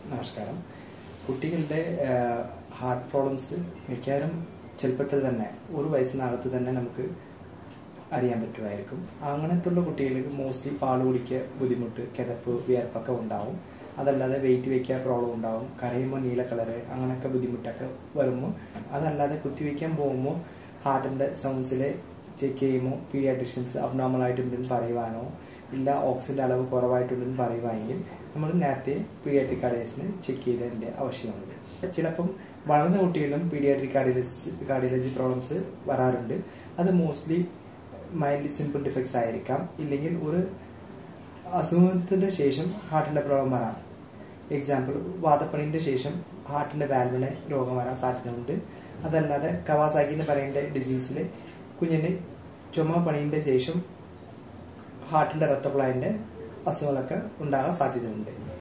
നമസ്കാരം കുട്ടികളുടെ heart problems മിക്കവാറും ചെറുപ്പത്തിൽ തന്നെ ഒരു വയസ്സിനകത്ത് തന്നെ നമുക്ക് അറിയാൻ പറ്റുമായിരിക്കും അങ്ങനത്തുള്ള കുട്ടികൾക്ക് മോസ്റ്റ്ലി പാൽ കുടിക്കുക ബുദ്ധിമുട്ട് കിതപ്പ് വിയർപ്പൊക്കെ ഉണ്ടാവും അതല്ലാതെ വെയിറ്റ് വയ്ക്കാൻ പ്രോബ്ലം ഉണ്ടാവും കരയുമ്പോൾ നീല കളറ് അങ്ങനെയൊക്കെ ബുദ്ധിമുട്ടൊക്കെ വരുമ്പോൾ അതല്ലാതെ കുത്തിവെക്കാൻ പോകുമ്പോൾ ഹാർട്ടിൻ്റെ സൗണ്ട്സിൽ ചെക്ക് ചെയ്യുമ്പോൾ പീഡിയാട്രിഷ്യൻസ് അബ്നോർമൽ ആയിട്ടുണ്ടെന്ന് പറയുവാനോ ഇല്ല ഓക്സിജൻ്റെ അളവ് കുറവായിട്ടുണ്ടെന്ന് പറയുവാണെങ്കിൽ നമ്മൾ നേരത്തെ പീഡിയാട്രിക് കാർഡിയസിന് ചെക്ക് ചെയ്തതിൻ്റെ ആവശ്യമുണ്ട് ചിലപ്പം വളർന്ന കുട്ടികളിലും പീഡിയാട്രിക് കാർഡിയലജി കാർഡിയലജി പ്രോബ്ലംസ് വരാറുണ്ട് അത് മോസ്റ്റ്ലി മൈൽഡ് സിമ്പിൾ ഡിഫക്ട്സ് ആയിരിക്കാം ഇല്ലെങ്കിൽ ഒരു അസുഖത്തിൻ്റെ ശേഷം ഹാർട്ടിൻ്റെ പ്രോബ്ലം വരാം എക്സാമ്പിൾ വാതപ്പണിൻ്റെ ശേഷം ഹാർട്ടിൻ്റെ വാൽവിന് രോഗം വരാൻ സാധ്യതയുണ്ട് അതല്ലാതെ കവാസാക്കി എന്ന് പറയുന്ന ഡിസീസിൽ കുഞ്ഞിന് ചുമ പണീൻ്റെ ശേഷം ഹാർട്ടിൻ്റെ രക്തപ്ലായൻ്റെ അസുഖങ്ങളൊക്കെ ഉണ്ടാകാൻ സാധ്യതയുണ്ട്